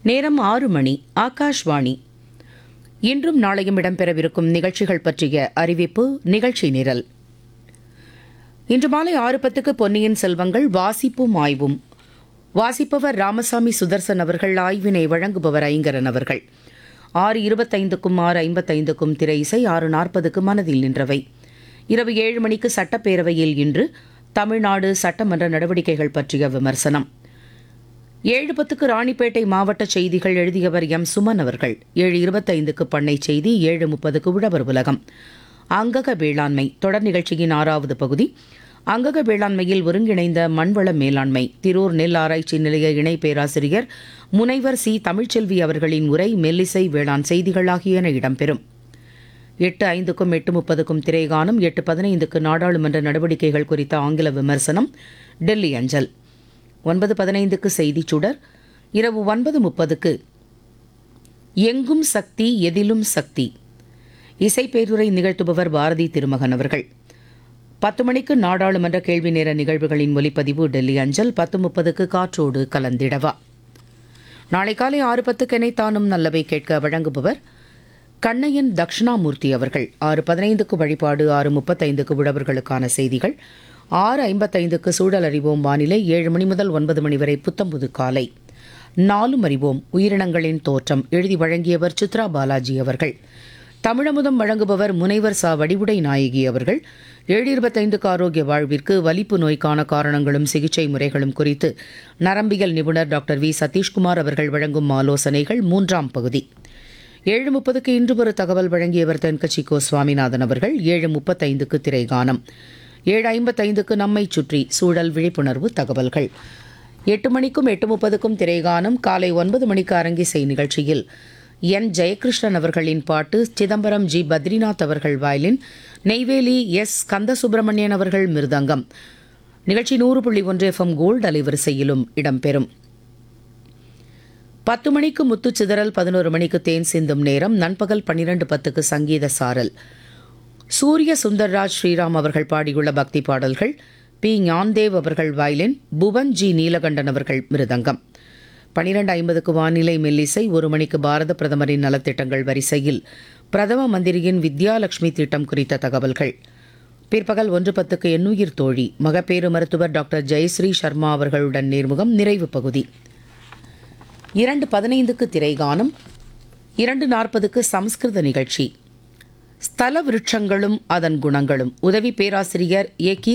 நேரம் ஆறு மணி ஆகாஷ்வாணி இன்றும் நாளையும் இடம்பெறவிருக்கும் நிகழ்ச்சிகள் பற்றிய அறிவிப்பு நிகழ்ச்சி நிரல் இன்று மாலை ஆறு பத்துக்கு பொன்னியின் செல்வங்கள் வாசிப்பும் ஆய்வும் வாசிப்பவர் ராமசாமி சுதர்சன் அவர்கள் ஆய்வினை வழங்குபவர் ஐங்கரன் அவர்கள் ஆறு இருபத்தைந்துக்கும் ஆறு ஐம்பத்தைந்துக்கும் திரை இசை ஆறு நாற்பதுக்கு மனதில் நின்றவை இரவு ஏழு மணிக்கு சட்டப்பேரவையில் இன்று தமிழ்நாடு சட்டமன்ற நடவடிக்கைகள் பற்றிய விமர்சனம் ஏழு பத்துக்கு ராணிப்பேட்டை மாவட்ட செய்திகள் எழுதியவர் எம் சுமன் அவர்கள் ஏழு இருபத்தைந்துக்கு பண்ணை செய்தி ஏழு முப்பதுக்கு உழவர் உலகம் அங்கக வேளாண்மை தொடர் நிகழ்ச்சியின் ஆறாவது பகுதி அங்கக வேளாண்மையில் ஒருங்கிணைந்த மண்வள மேலாண்மை திரூர் நெல் ஆராய்ச்சி நிலைய இணை பேராசிரியர் முனைவர் சி தமிழ்ச்செல்வி அவர்களின் உரை மெல்லிசை வேளாண் செய்திகள் ஆகியன இடம்பெறும் எட்டு ஐந்துக்கும் எட்டு முப்பதுக்கும் திரைகானம் எட்டு பதினைந்துக்கு நாடாளுமன்ற நடவடிக்கைகள் குறித்த ஆங்கில விமர்சனம் டெல்லி அஞ்சல் ஒன்பது பதினைந்துக்கு செய்திச் சுடர் இரவு ஒன்பது முப்பதுக்கு எங்கும் சக்தி எதிலும் சக்தி இசைப்பேருரை நிகழ்த்துபவர் பாரதி திருமகன் அவர்கள் பத்து மணிக்கு நாடாளுமன்ற கேள்வி நேர நிகழ்வுகளின் ஒலிப்பதிவு டெல்லி அஞ்சல் பத்து முப்பதுக்கு காற்றோடு கலந்திடவா நாளை காலை ஆறு பத்துக்கெனை தானும் நல்லவை கேட்க வழங்குபவர் கண்ணையன் தக்ஷணாமூர்த்தி அவர்கள் ஆறு பதினைந்துக்கு வழிபாடு ஆறு முப்பத்தைந்துக்கு உழவர்களுக்கான செய்திகள் ஆறு ஐம்பத்தைந்துக்கு சூழல் அறிவோம் வானிலை ஏழு மணி முதல் ஒன்பது மணி வரை புத்தம்புது காலை நாலும் அறிவோம் உயிரினங்களின் தோற்றம் எழுதி வழங்கியவர் சித்ரா பாலாஜி அவர்கள் தமிழமுதம் வழங்குபவர் முனைவர் சா வடிவுடை நாயகி அவர்கள் ஏழு இருபத்தைந்துக்கு ஆரோக்கிய வாழ்விற்கு வலிப்பு நோய்க்கான காரணங்களும் சிகிச்சை முறைகளும் குறித்து நரம்பியல் நிபுணர் டாக்டர் வி சதீஷ்குமார் அவர்கள் வழங்கும் ஆலோசனைகள் மூன்றாம் பகுதி ஏழு முப்பதுக்கு இன்று ஒரு தகவல் வழங்கியவர் தென்கட்சி கோ சுவாமிநாதன் அவர்கள் ஏழு முப்பத்தைந்துக்கு திரைகானம் ஏழு ஐம்பத்தைந்துக்கு நம்மை சுற்றி சூழல் விழிப்புணர்வு தகவல்கள் எட்டு மணிக்கும் எட்டு முப்பதுக்கும் திரைகானம் காலை ஒன்பது மணிக்கு அரங்கிசை நிகழ்ச்சியில் என் ஜெயகிருஷ்ணன் அவர்களின் பாட்டு சிதம்பரம் ஜி பத்ரிநாத் அவர்கள் வயலின் நெய்வேலி எஸ் கந்தசுப்பிரமணியன் அவர்கள் மிருதங்கம் நிகழ்ச்சி நூறு புள்ளி ஒன்று எஃப்எம் கோல்டு அலைவரிசையிலும் இடம்பெறும் பத்து மணிக்கு முத்து சிதறல் பதினோரு மணிக்கு தேன் சிந்தும் நேரம் நண்பகல் பன்னிரண்டு பத்துக்கு சங்கீத சாரல் சூரிய சுந்தர்ராஜ் ஸ்ரீராம் அவர்கள் பாடியுள்ள பக்தி பாடல்கள் பி ஞான்தேவ் அவர்கள் வயலின் புவன் ஜி நீலகண்டன் அவர்கள் மிருதங்கம் பனிரெண்டு ஐம்பதுக்கு வானிலை மெல்லிசை ஒரு மணிக்கு பாரத பிரதமரின் நலத்திட்டங்கள் வரிசையில் பிரதம மந்திரியின் வித்யாலட்சுமி திட்டம் குறித்த தகவல்கள் பிற்பகல் ஒன்று பத்துக்கு எண்ணுயிர் தோழி மகப்பேறு மருத்துவர் டாக்டர் ஜெயஸ்ரீ சர்மா அவர்களுடன் நேர்முகம் நிறைவு பகுதி இரண்டு பதினைந்துக்கு திரைகானம் இரண்டு நாற்பதுக்கு சம்ஸ்கிருத நிகழ்ச்சி ஸ்தல விருட்சங்களும் அதன் குணங்களும் உதவி பேராசிரியர் ஏ கி